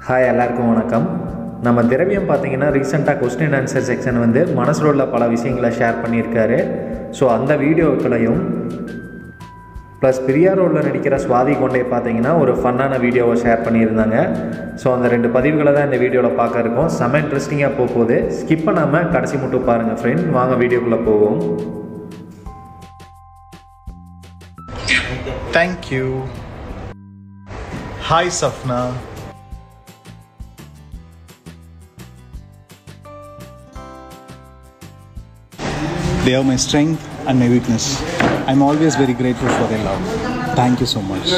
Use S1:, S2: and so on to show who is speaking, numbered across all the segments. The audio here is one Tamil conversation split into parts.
S1: ஹாய் எல்லாருக்கும் வணக்கம் நம்ம திரவியம் பார்த்தீங்கன்னா ரீசெண்டாக கொஸ்டின் ஆன்சர் செக்ஷன் வந்து மனசில் உள்ள பல விஷயங்களை ஷேர் பண்ணியிருக்காரு ஸோ அந்த வீடியோக்களையும் ப்ளஸ் பிரியா ரோலில் நடிக்கிற சுவாதி கொண்டே பார்த்தீங்கன்னா ஒரு ஃபன்னான வீடியோவை ஷேர் பண்ணியிருந்தாங்க ஸோ அந்த ரெண்டு பதிவுகளை தான் இந்த வீடியோவில் பார்க்க இருக்கோம் செம்ம இன்ட்ரெஸ்டிங்காக போக போகுது ஸ்கிப் பண்ணாமல் கடைசி மட்டும் பாருங்கள் ஃப்ரெண்ட் வாங்க வீடியோக்குள்ளே போவோம்
S2: Thank you. Hi, Safna.
S3: They are my strength and my weakness. I'm always very grateful for their love. Thank you so much.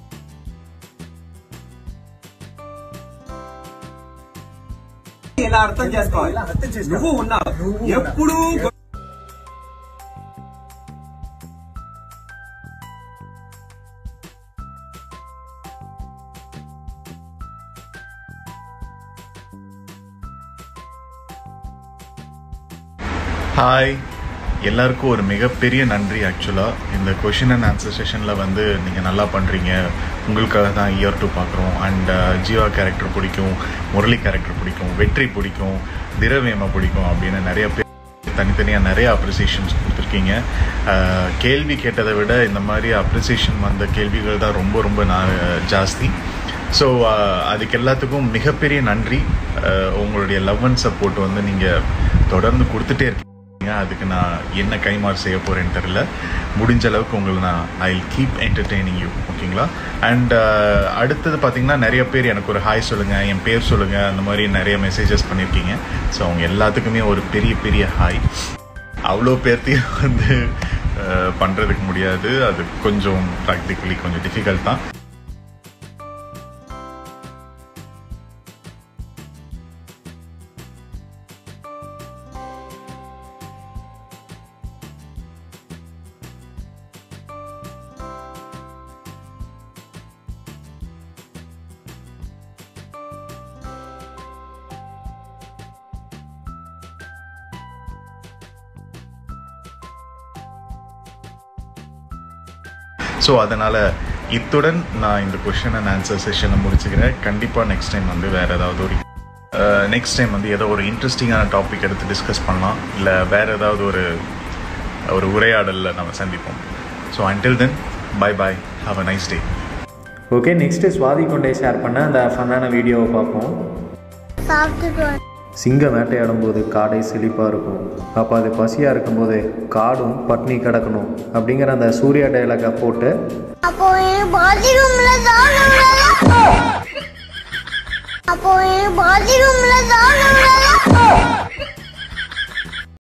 S4: ఇలా అర్థం చేసుకోవాలి నువ్వు ఉన్నావు ఎప్పుడు
S2: ஹாய் எல்லாருக்கும் ஒரு மிகப்பெரிய நன்றி ஆக்சுவலாக இந்த கொஷின் அண்ட் ஆன்சர் செஷனில் வந்து நீங்கள் நல்லா பண்ணுறீங்க உங்களுக்காக தான் இயர் டூ பார்க்குறோம் அண்ட் ஜீவா கேரக்டர் பிடிக்கும் முரளி கேரக்டர் பிடிக்கும் வெற்றி பிடிக்கும் திரவேம பிடிக்கும் அப்படின்னு நிறைய பேர் தனித்தனியாக நிறைய அப்ரிசியேஷன்ஸ் கொடுத்துருக்கீங்க அஹ், கேள்வி கேட்டதை விட இந்த மாதிரி அப்ரிசியேஷன் வந்த கேள்விகள் தான் ரொம்ப ரொம்ப நான் ஜாஸ்தி ஸோ அதுக்கு எல்லாத்துக்கும் மிகப்பெரிய நன்றி அஹ், உங்களுடைய லவ் அண்ட் சப்போர்ட் வந்து நீங்கள் தொடர்ந்து கொடுத்துட்டே இருக்கீங்க அதுக்கு நான் என்ன கைமாறு செய்ய போகிறேன்னு தெரில முடிஞ்ச அளவுக்கு உங்களை நான் ஐ கீப் என்டர்டெய்னிங் யூ ஓகேங்களா அண்ட் அடுத்தது பார்த்தீங்கன்னா நிறைய பேர் எனக்கு ஒரு ஹாய் சொல்லுங்கள் என் பேர் சொல்லுங்கள் அந்த மாதிரி நிறைய மெசேஜஸ் பண்ணியிருக்கீங்க ஸோ அவங்க எல்லாத்துக்குமே ஒரு பெரிய பெரிய ஹாய் அவ்வளோ பேர்த்தையும் வந்து அஹ், பண்றதுக்கு முடியாது அது கொஞ்சம் ப்ராக்டிக்கலி கொஞ்சம் டிஃபிகல்ட் தான் ஸோ அதனால் இத்துடன் நான் இந்த கொஷின் அண்ட் ஆன்சர் செஷனை முடிச்சுக்கிறேன் கண்டிப்பாக நெக்ஸ்ட் டைம் வந்து வேறு ஏதாவது ஒரு நெக்ஸ்ட் டைம் வந்து ஏதோ ஒரு இன்ட்ரெஸ்டிங்கான டாபிக் எடுத்து டிஸ்கஸ் பண்ணலாம் இல்லை வேறு ஏதாவது ஒரு ஒரு உரையாடலில் நம்ம சந்திப்போம் so until then bye bye have a nice day
S1: okay next Swathi கொண்டே ஷேர் பண்ண அந்த ஃபன்னான வீடியோவை பார்ப்போம்
S5: சாப்பிட்டுட்டு
S1: சிங்கம் வேட்டையாடும் போது காடே செழிப்பாக இருக்கும் அப்போ அது பசியாக இருக்கும்போது காடும் பட்னி கிடக்கணும் அப்படிங்கிற அந்த சூர்யா டைலாகை போட்டு
S5: அப்போ எனக்கு பாத்ரூம்ல சாப்பிட அப்போ எனக்கு பாத்ரூம்ல